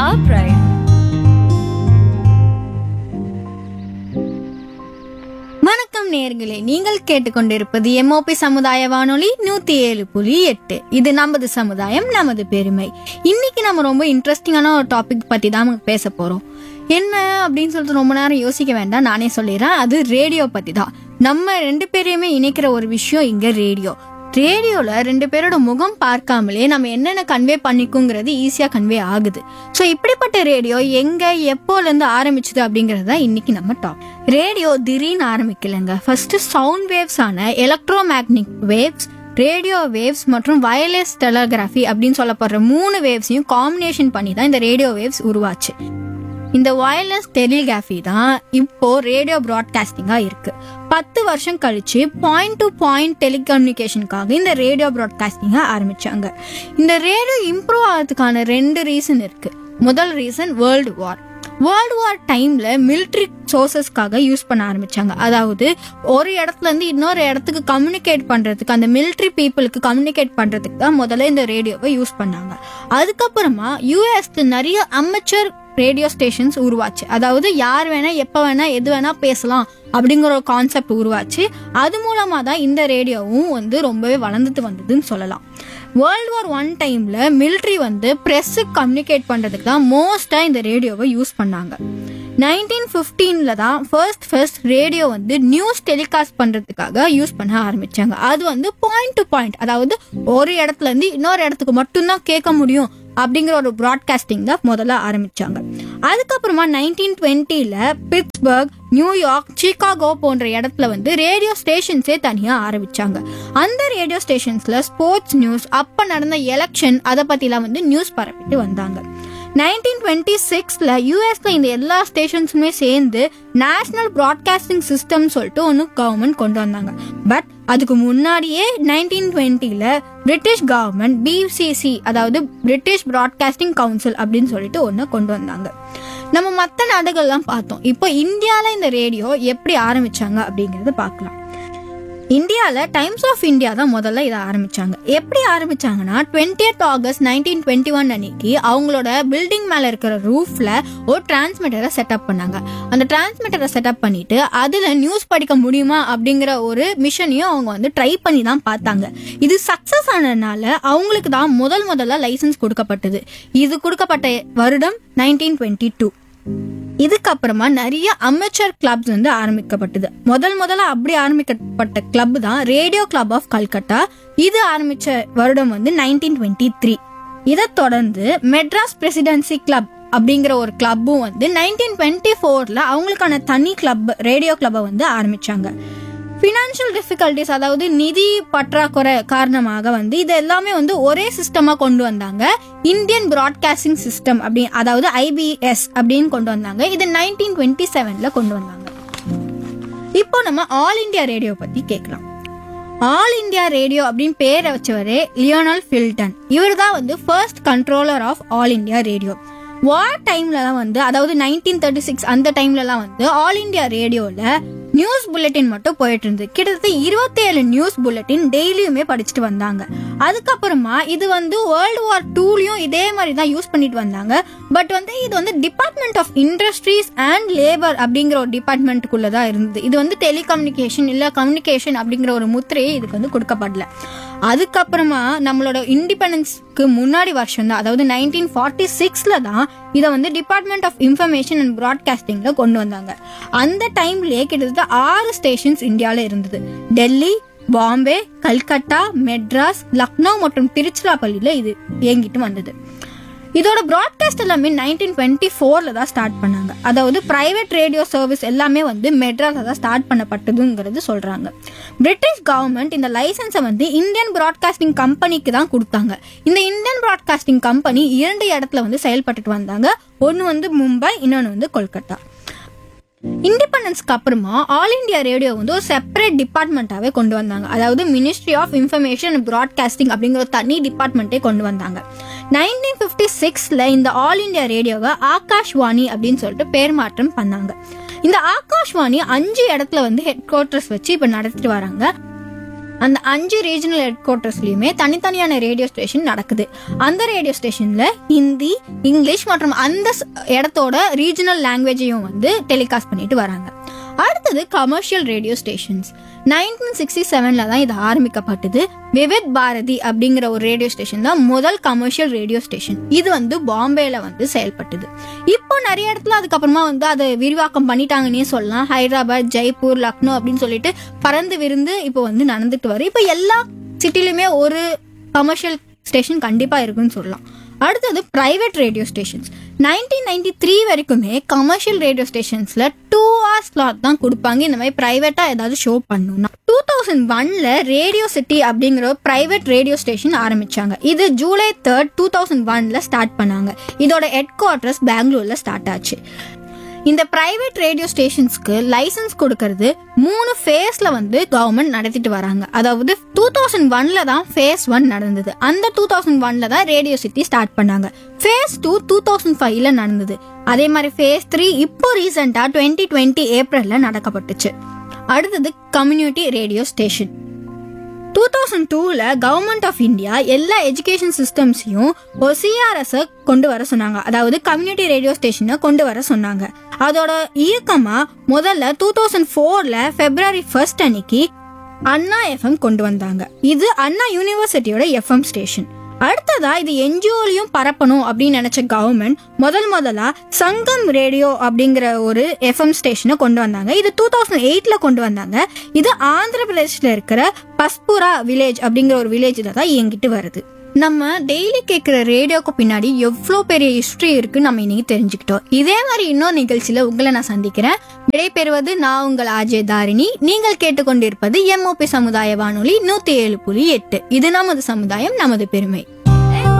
our pride. வணக்கம் நேர்களே நீங்கள் கேட்டுக்கொண்டிருப்பது எம்ஓபி சமுதாய வானொலி நூத்தி ஏழு புள்ளி எட்டு இது நமது சமுதாயம் நமது பெருமை இன்னைக்கு நம்ம ரொம்ப இன்ட்ரெஸ்டிங்கான ஒரு டாபிக் பத்தி தான் நம்ம பேச போறோம் என்ன அப்படின்னு சொல்லிட்டு ரொம்ப நேரம் யோசிக்க வேண்டாம் நானே சொல்லிடுறேன் அது ரேடியோ பத்தி தான் நம்ம ரெண்டு பேரையுமே இணைக்கிற ஒரு விஷயம் இங்க ரேடியோ ரேடியோல ரெண்டு பேரோட முகம் பார்க்காமலே நம்ம என்னென்ன கன்வே பண்ணிக்குங்கிறது ஈஸியா கன்வே ஆகுது ஸோ இப்படிப்பட்ட ரேடியோ எங்க எப்போல இருந்து ஆரம்பிச்சது அப்படிங்கறது தான் இன்னைக்கு நம்ம டாப் ரேடியோ திடீர்னு ஆரம்பிக்கலைங்க ஃபர்ஸ்ட் சவுண்ட் வேவ்ஸ் ஆன electro magnetic waves radio waves மற்றும் வயர்லெஸ் டெலகிராஃபி அப்படின்னு சொல்லப்படுற மூணு வேவ்ஸையும் காம்பினேஷன் பண்ணி தான் இந்த ரேடியோ வேவ்ஸ் உருவாச்சு இந்த வயர்லெஸ் டெலிகிராஃபி தான் இப்போ ரேடியோ ப்ராட்காஸ்டிங்கா இருக்கு பத்து வருஷம் கழிச்சு பாயிண்ட் டு பாயிண்ட் டெலிகம்யூனிகேஷனுக்காக இந்த ரேடியோ ப்ராட்காஸ்டிங்கை ஆரம்பிச்சாங்க இந்த ரேடியோ இம்ப்ரூவ் ஆகிறதுக்கான ரெண்டு ரீசன் இருக்கு முதல் reason world war world war டைம்ல மிலிட்ரி சோர்சஸ்க்காக யூஸ் பண்ண ஆரம்பிச்சாங்க அதாவது ஒரு இடத்துல இருந்து இன்னொரு இடத்துக்கு கம்யூனிகேட் பண்றதுக்கு அந்த மிலிட்ரி பீப்புளுக்கு கம்யூனிகேட் பண்றதுக்கு தான் முதல்ல இந்த ரேடியோவை யூஸ் பண்ணாங்க அதுக்கப்புறமா யூஎஸ்ல நிறைய அமெச்சர் ரேடியோ ஸ்டேஷன்ஸ் உருவாச்சு அதாவது யார் வேணா எப்ப வேணா எது வேணா பேசலாம் அப்படிங்கிற ஒரு கான்செப்ட் உருவாச்சு அது மூலமா தான் இந்த ரேடியோவும் வந்து ரொம்பவே வளர்ந்துட்டு வந்ததுன்னு சொல்லலாம் வேர்ல்டு வார் ஒன் டைம்ல மிலிட்ரி வந்து ப்ரெஸ்ஸுக்கு கம்யூனிகேட் பண்றதுக்கு தான் மோஸ்டா இந்த ரேடியோவை யூஸ் பண்ணாங்க நைன்டீன் ஃபிஃப்டீன்ல தான் ஃபர்ஸ்ட் ஃபர்ஸ்ட் ரேடியோ வந்து நியூஸ் டெலிகாஸ்ட் பண்றதுக்காக யூஸ் பண்ண ஆரம்பிச்சாங்க அது வந்து பாயிண்ட் டு பாயிண்ட் அதாவது ஒரு இடத்துல இருந்து இன்னொரு இடத்துக்கு மட்டும்தான் கேட்க முடியும் அப்படிங்கிற ஒரு ப்ராட்காஸ்டிங் தான் முதல்ல ஆரம்பிச்சாங்க அதுக்கப்புறமா நைன்டீன் டுவெண்ட்டில பிட்ஸ்பர்க் நியூயார்க் சிகாகோ போன்ற இடத்துல வந்து ரேடியோ ஸ்டேஷன்ஸே தனியா ஆரம்பிச்சாங்க அந்த ரேடியோ ஸ்டேஷன்ஸ்ல ஸ்போர்ட்ஸ் நியூஸ் அப்ப நடந்த எலெக்ஷன் அதை பத்திலாம் வந்து நியூஸ் பரப்பிட்டு வந்தாங்க நைன்டீன் டுவெண்ட்டி சிக்ஸ்ல யூஎஸ்ல இந்த எல்லா ஸ்டேஷன்ஸுமே சேர்ந்து நேஷனல் ப்ராட்காஸ்டிங் சிஸ்டம் சொல்லிட்டு ஒன்று கவர்மெண்ட் கொண்டு வந்தாங்க பட் அதுக்கு முன்னாடியே நைன்டீன் டுவெண்ட்டில பிரிட்டிஷ் கவர்மெண்ட் பிசிசி அதாவது பிரிட்டிஷ் ப்ராட்காஸ்டிங் கவுன்சில் அப்படின்னு சொல்லிட்டு ஒன்று கொண்டு வந்தாங்க நம்ம மற்ற நாடுகள்லாம் பார்த்தோம் இப்போ இந்தியாவில் இந்த ரேடியோ எப்படி ஆரம்பிச்சாங்க அப்படிங்கறத பார்க்கலாம் இந்தியாவில் டைம்ஸ் ஆஃப் இந்தியா தான் முதல்ல இதை ஆரம்பிச்சாங்க எப்படி ஆரம்பிச்சாங்கன்னா twentieth August nineteen twenty one அன்னைக்கு அவங்களோட பில்டிங் மேலே இருக்கிற ரூஃப்ல ஒரு டிரான்ஸ்மிட்டரை செட்டப் பண்ணாங்க அந்த டிரான்ஸ்மிட்டரை செட்டப் பண்ணிட்டு அதில் நியூஸ் படிக்க முடியுமா அப்படிங்கிற ஒரு மிஷனையும் அவங்க வந்து ட்ரை பண்ணி தான் பார்த்தாங்க இது சக்ஸஸ் ஆனதுனால அவங்களுக்கு தான் முதல் முதல்ல லைசன்ஸ் கொடுக்கப்பட்டது இது கொடுக்கப்பட்ட வருடம் நைன்டீன் டுவெண்ட்டி டூ இதுக்கப்புறமா நிறைய அமெச்சர் கிளப்ஸ் வந்து ஆரம்பிக்கப்பட்டது முதல் முதல்ல அப்படி ஆரம்பிக்கப்பட்ட கிளப் தான் ரேடியோ கிளப் ஆஃப் கல்கட்டா இது ஆரம்பிச்ச வருடம் வந்து நைன்டீன் டுவெண்ட்டி த்ரீ இதை தொடர்ந்து மெட்ராஸ் பிரசிடென்சி கிளப் அப்படிங்கிற ஒரு கிளப்பும் வந்து நைன்டீன் டுவெண்ட்டி ஃபோர்ல அவங்களுக்கான தனி கிளப் ரேடியோ கிளப்பை வந்து ஆரம்பிச்சாங்க ஃபினான்ஷியல் டிஃபிகல்ட்டிஸ் அதாவது நிதி பற்றாக்குறை காரணமாக வந்து இது எல்லாமே வந்து ஒரே சிஸ்டமா கொண்டு வந்தாங்க இந்தியன் பிராட்காஸ்டிங் சிஸ்டம் அப்படி அதாவது ஐபிஎஸ் அப்படின்னு கொண்டு வந்தாங்க இது நைன்டீன் டுவெண்ட்டி செவன்ல கொண்டு வந்தாங்க இப்போ நம்ம ஆல் இந்தியா ரேடியோ பத்தி கேட்கலாம் ஆல் இந்தியா ரேடியோ அப்படின்னு பேரை வச்சவரே லியோனல் ஃபில்டன் இவர் தான் வந்து first controller of All India Radio war டைம்லலாம் வந்து அதாவது நைன்டீன் தேர்ட்டி சிக்ஸ் அந்த டைம்லலாம் வந்து ஆல் இந்தியா ரேடியோவில் நியூஸ் புல்லட்டின் மட்டும் போயிட்டு இருந்தது கிட்டத்தட்ட இருபத்தேழு நியூஸ் புல்லட்டின் டெய்லியுமே படிச்சுட்டு வந்தாங்க அதுக்கப்புறமா இது வந்து வேர்ல்டு வார் டூலையும் இதே மாதிரி தான் யூஸ் பண்ணிட்டு வந்தாங்க பட் வந்து இது வந்து department of industries and labour அப்படிங்கிற ஒரு டிபார்ட்மெண்ட்டுக்குள்ள தான் இருந்தது இது வந்து டெலிகம்யூனிகேஷன் இல்லை கம்யூனிகேஷன் அப்படிங்கிற ஒரு முத்திரையே இதுக்கு வந்து கொடுக்கப்படல அதுக்கப்புறமா நம்மளோட இண்டிபெண்டன்ஸ்க்கு முன்னாடி வருஷம் தான் அதாவது நைன்டீன் ஃபார்ட்டி சிக்ஸ்ல தான் இதை வந்து டிபார்ட்மெண்ட் ஆஃப் இன்ஃபர்மேஷன் அண்ட் ப்ராட்காஸ்டிங்ல கொண்டு வந்தாங்க அந்த டைம்லயே கிட்டத்தட்ட ஆறு ஸ்டேஷன்ஸ் இந்தியாவில் இருந்தது டெல்லி பாம்பே கல்கத்தா மெட்ராஸ் லக்னோ மற்றும் திருச்சிராப்பள்ளியில இது இயங்கிட்டு வந்தது இதோட ப்ராட்காஸ்ட் எல்லாமே நைன்டீன் டுவெண்ட்டி ஃபோரில் தான் ஸ்டார்ட் பண்ணாங்க அதாவது பிரைவேட் ரேடியோ சர்வீஸ் எல்லாமே வந்து மெட்ராஸில் தான் ஸ்டார்ட் பண்ணப்பட்டதுங்கிறது சொல்கிறாங்க பிரிட்டிஷ் கவர்மெண்ட் இந்த லைசன்ஸை வந்து இந்தியன் ப்ராட்காஸ்டிங் கம்பெனிக்கு தான் கொடுத்தாங்க இந்த இந்தியன் ப்ராட்காஸ்டிங் கம்பெனி இரண்டு இடத்துல வந்து செயல்பட்டுட்டு வந்தாங்க ஒன்று வந்து மும்பை இன்னொன்று வந்து கொல்கத்தா இண்டிபெண்டன்ஸ்க்கு அப்புறமா ஆல் இந்தியா ரேடியோ வந்து ஒரு செப்பரேட் டிபார்ட்மெண்ட்டாகவே கொண்டு வந்தாங்க அதாவது ministry of information and broadcasting அப்படிங்கிற ஒரு தனி டிபார்ட்மெண்ட்டே கொண்டு வந்தாங்க நைன்டீன் ஃபிஃப்டி சிக்ஸில் இந்த ஆல் இந்தியா ரேடியோவை ஆகாஷ்வாணி அப்படின்னு சொல்லிட்டு பேர் மாற்றம் பண்ணாங்க இந்த ஆகாஷ்வாணி அஞ்சு இடத்துல வந்து ஹெட் குவார்ட்டர்ஸ் வச்சு இப்போ நடத்திட்டு வராங்க அந்த அஞ்சு ரீஜனல் ஹெட் குவார்ட்டர்ஸ்லயுமே தனித்தனியான ரேடியோ ஸ்டேஷன் நடக்குது அந்த ரேடியோ ஸ்டேஷன்ல ஹிந்தி இங்கிலீஷ் மற்றும் அந்த ஸ்- இடத்தோட ரீஜனல் லாங்குவேஜையும் வந்து டெலிகாஸ்ட் பண்ணிட்டு வராங்க அடுத்தது commercial radio stations nineteen sixty செவன்ல தான் இது ஆரம்பிக்கப்பட்டது விவித் பாரதி அப்படிங்கிற ஒரு ரேடியோ ஸ்டேஷன் தான் முதல் கமர்ஷியல் ரேடியோ ஸ்டேஷன் இது வந்து பாம்பேல வந்து செயல்பட்டது இப்போ நிறைய இடத்துல அதுக்கப்புறமா வந்து அதை விரிவாக்கம் பண்ணிட்டாங்கன்னே சொல்லலாம் ஹைதராபாத் ஜெய்ப்பூர் லக்னோ அப்படின்னு சொல்லிட்டு பறந்து விருந்து இப்போ வந்து நடந்துட்டு வரும் இப்போ எல்லா சிட்டிலுமே ஒரு கமர்ஷியல் ஸ்டேஷன் கண்டிப்பா இருக்குன்னு சொல்லலாம் அடுத்தது private radio stations nineteen ninety three வரைக்குமே கமர்ஷியல் ரேடியோ ஸ்டேஷன்ஸ்ல டூ ஹவர்ஸ் ஸ்லாட் தான் கொடுப்பாங்க இந்த மாதிரி பிரைவேட்டா ஏதாவது ஷோ பண்ணணும்னா டூ தௌசண்ட் ஒன்ல ரேடியோ சிட்டி அப்படிங்கிற ஒரு பிரைவேட் ரேடியோ ஸ்டேஷன் ஆரம்பிச்சாங்க இது ஜூலை தேர்ட் டூ தௌசண்ட் ஒன்ல ஸ்டார்ட் பண்ணாங்க இதோட ஹெட் குவார்ட்டர்ஸ் பெங்களூர்ல ஸ்டார்ட் ஆச்சு இந்த பிரைவேட் ரேடியோ ஸ்டேஷன்ஸ்க்கு லைசன்ஸ் கொடுக்கறது மூணு ஃபேஸ்ல வந்து கவர்மெண்ட் நடத்திட்டு வராங்க அதாவது டூ தௌசண்ட் ஒன்ல தான் ஃபேஸ் ஒன் நடந்தது அந்த டூ தௌசண்ட் ஒன்ல தான் ரேடியோ சிட்டி ஸ்டார்ட் பண்ணாங்க ஃபேஸ் டூ டூ தௌசண்ட் ஃபைவ்ல நடந்தது அதே மாதிரி ஃபேஸ் த்ரீ இப்போ ரீசெண்டா டுவெண்ட்டி டுவெண்ட்டி ஏப்ரல்ல நடக்கப்பட்டுச்சு அடுத்தது community radio station two thousand டூவில் கவர்மெண்ட் ஆஃப் இந்தியா எல்லா எஜுகேஷன் சிஸ்டம்ஸையும் ஒரு சிஆர்எஸ் கொண்டு வர சொன்னாங்க அதாவது கம்யூனிட்டி ரேடியோ ஸ்டேஷனை கொண்டு வர சொன்னாங்க அதோட இயக்கமா முதல்ல டூ தௌசண்ட் ஃபோர்ல பிப்ரவரி ஃபர்ஸ்ட் அன்னைக்கு அண்ணா எஃப்எம் கொண்டு வந்தாங்க இது அண்ணா யூனிவர்சிட்டியோட எஃப்எம் ஸ்டேஷன் அடுத்ததா இது என்ஜிஓலையும் பரப்பணும் அப்படின்னு நினைச்ச கவர்மெண்ட் முதல் முதலா சங்கம் ரேடியோ அப்படிங்கிற ஒரு எஃப்எம் ஸ்டேஷனை கொண்டு வந்தாங்க இது டூ தௌசண்ட் எயிட்ல கொண்டு வந்தாங்க இது ஆந்திர பிரதேஷ்ல இருக்கிற பஸ்புரா வில்லேஜ் அப்படிங்கிற ஒரு வில்லேஜ்ல தான் இயங்கிட்டு வருது நம்ம டெய்லி கேட்குற ரேடியோக்கு பின்னாடி எவ்வளோ பெரிய ஹிஸ்ட்ரி இருக்குன்னு நம்ம இன்னைக்கு தெரிஞ்சுக்கிட்டோம் இதே மாதிரி இன்னொரு நிகழ்ச்சியில உங்களை நான் சந்திக்கிறேன் விடைபெறுவது நான் உங்கள் ஆஜய் தாரிணி நீங்கள் கேட்டுக்கொண்டிருப்பது எம்ஓபி சமுதாய வானொலி நூத்தி ஏழு புள்ளி எட்டு இது நமது சமுதாயம் நமது பெருமை